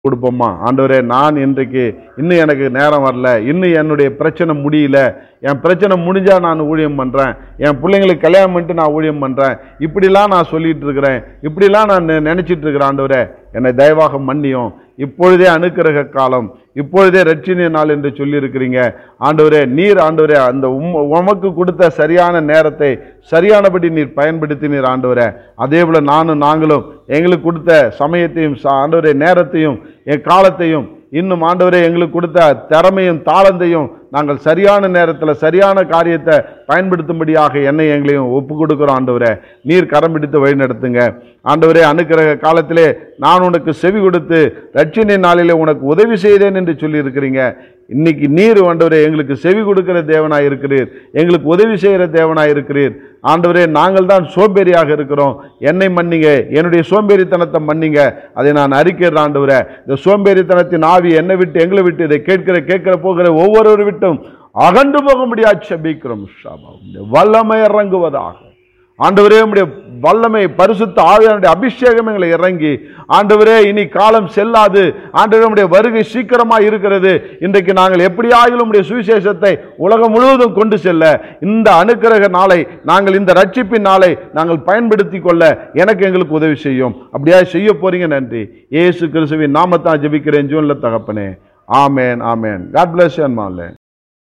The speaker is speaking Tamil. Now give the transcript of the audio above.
கொடுப்போமா ஆண்டவரே நான் இன்றைக்கு இன்னும் எனக்கு நேரம் வரல இன்னும் என்னுடைய பிரச்சனை முடியல என் பிரச்சனை முடிஞ்சா நான் ஊழியம் பண்றேன் என் பிள்ளைங்களுக்கு கல்யாணம் பண்ணிட்டு நான் ஊழியம் பண்றேன் இப்படிலாம் நான் சொல்லிட்டு இருக்கிறேன் இப்படிலாம் நான் நெ- நினைச்சிட்டு இருக்கிறேன் ஆண்டவரே என்னை தயவாக மன்னியும் இப்பொழுதே அனுக்கிரக காலம் இப்பொழுதே ரட்சினிய நாள் என்று சொல்லியிருக்கிறீங்க ஆண்டவரே நீர் ஆண்டவரே அந்த உம்- உமக்கு கொடுத்த சரியான நேரத்தை சரியானபடி நீர் பயன்படுத்தினீர் ஆண்டவரே அதே போல நானும் நாங்களும் எங்களுக்கு கொடுத்த சமயத்தையும் ச- ஆண்டவரே நேரத்தையும் என் காலத்தையும் இன்னும் ஆண்டவரே எங்களுக்கு கொடுத்த திறமையும் தாளந்தையும் நாங்கள் சரியான நேரத்தில் சரியான காரியத்தை பயன்படுத்தும்படியாக என்னை எங்களையும் ஒப்பு கொடுக்குறோம் ஆண்டவரே நீர் கரம் பிடித்து வழி நடத்துங்க ஆண்டவரே அனுக்கிரக காலத்திலே நான் உனக்கு செவி கொடுத்து ரட்சினை நாளிலே உனக்கு உதவி செய்தேன் என்று சொல்லியிருக்கிறீங்க இன்னைக்கு நீர் ஆண்டவரே எங்களுக்கு செவி கொடுக்கிற தேவனாய் இருக்கிறீர் எங்களுக்கு உதவி செய்கிற தேவனாய் இருக்கிறீர் ஆண்டவரே நாங்கள் தான் சோம்பேறியாக இருக்கிறோம் என்னை மன்னிங்க என்னுடைய சோம்பேறித்தனத்தை மன்னிங்க அதை நான் அறிக்கிறேன் ஆண்டவரே இந்த சோம்பேறித்தனத்தின் ஆவி என்னை விட்டு எங்களை விட்டு இதை கேட்கிற கேட்கிற போகிற ஒவ்வொருவர் விட்டும் அகன்று போக முடியாது செபிக்கிறோம் ஷாபா. உம்முடைய வல்லமை இறங்குவதாக ஆண்டவரே உம்முடைய வல்லமை பரிசுத்த ஆவியானுடைய அபிஷேகம் எங்களை இறங்கி ஆண்டவரே இனி காலம் செல்லாது ஆண்டவரே உம்முடைய வருகை சீக்கிரமா இருக்கிறது இன்றைக்கு நாங்கள் எப்படியாகிலும் உம்முடைய சுவிசேஷத்தை உலகம் முழுவதும் கொண்டு செல்ல இந்த அனுக்கிரக நாளை நாங்கள் இந்த ரட்சிப்பின் நாளை நாங்கள் பயன்படுத்தி கொள்ள எனக்கு எங்களுக்கு உதவி செய்யும் அப்படியா செய்ய போறீங்க நன்றி இயேசு கிறிஸ்துவின் நாமத்தான் ஜெபிக்கிறேன் ஜூன்ல தகப்பனே ஆமேன் ஆமேன் காட் பிளஸ் அன்மாலே